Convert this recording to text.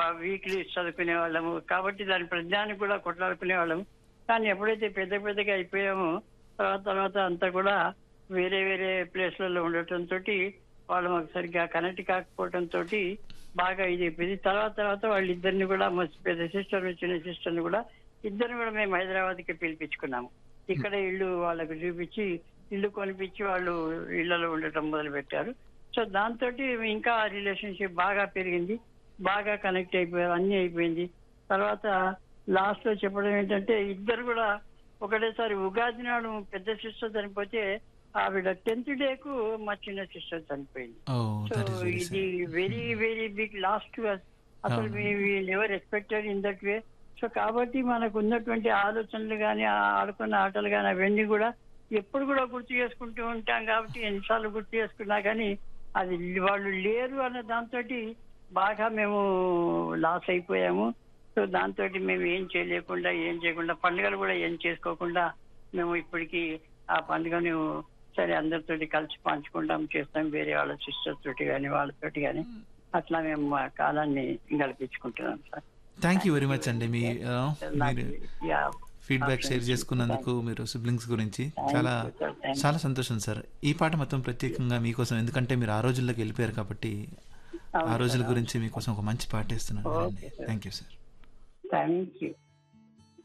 Weekly చదువుకునే వాళ్ళము కాబట్టి దాని ప్రజ్ఞానికి కూడా కొట్లాడుకునే వాళ్ళము కానీ ఎప్పుడైతే పెద్ద పెద్దగా అయిపోయామో తర్వాత తర్వాత అంతా కూడా వేరే వేరే ప్లేస్లలో ఉండటంతో వాళ్ళు మాకు సరిగ్గా కనెక్ట్ కాకపోవడం తోటి బాగా ఇది అయిపోయింది తర్వాత తర్వాత వాళ్ళిద్దరిని కూడా మా పెద్ద సిస్టర్ చిన్న సిస్టర్ని కూడా ఇద్దరిని కూడా మేము హైదరాబాద్ కి పిలిపించుకున్నాము ఇక్కడ ఇల్లు వాళ్ళకు చూపించి ఇల్లు కొనిపించి వాళ్ళు ఇళ్లలో ఉండటం మొదలు పెట్టారు సో దాంతో ఇంకా రిలేషన్షిప్ బాగా పెరిగింది బాగా కనెక్ట్ అయిపోయారు అన్ని అయిపోయింది తర్వాత లాస్ట్ లో చెప్పడం ఏంటంటే ఇద్దరు కూడా ఒకటేసారి ఉగాది నాడు పెద్ద సిస్టర్ చనిపోతే ఆవిడ టెన్త్ డేకు మా చిన్న సిస్టర్ చనిపోయింది oh so that is very ఇది వెరీ వెరీ బిగ్ లాస్ట్ అసలు అవును. Never expected in that way so కాబట్టి మనకు ఉన్నటువంటి ఆలోచనలు కానీ ఆడుకున్న ఆటలు కానీ అవన్నీ కూడా ఎప్పుడు కూడా గుర్తు చేసుకుంటూ ఉంటాం కాబట్టి ఎన్నిసార్లు గుర్తు చేసుకున్నా కానీ అది వాళ్ళు లేరు అన్న దాంతో బాగా మేము లాస్ అయిపోయాము సో దాంతో మేము ఏం చేయలేకుండా ఏం చేయకుండా పండుగలు కూడా ఏం చేసుకోకుండా మేము ఇప్పటికీ ఆ పండుగను సరే అందరితోటి కలిసి పంచుకుంటాం చేస్తాం వేరే వాళ్ళ సిస్టర్స్ తోటి కానీ వాళ్ళతోటి కానీ అట్లా మేము మా కాలాన్ని గడిపించుకుంటున్నాం sir thank you very much అండి మీ ఆ, మీరు యా ఫీడ్బ్యాక్ షేర్ చేసుకున్నందుకు మీరు సిబ్లింగ్స్ గురించి చాలా చాలా సంతోషం సార్ ఈ పాట మొత్తం ప్రత్యేకంగా మీకోసం ఎందుకంటే మీరు ఆ రోజుల్లోకి వెళ్ళిపోయారు కాబట్టి ఆ రోజుల గురించి మీకోసం ఒక మంచి పాట ఇస్తున్నాను Okay, sir. Thank you sir thank you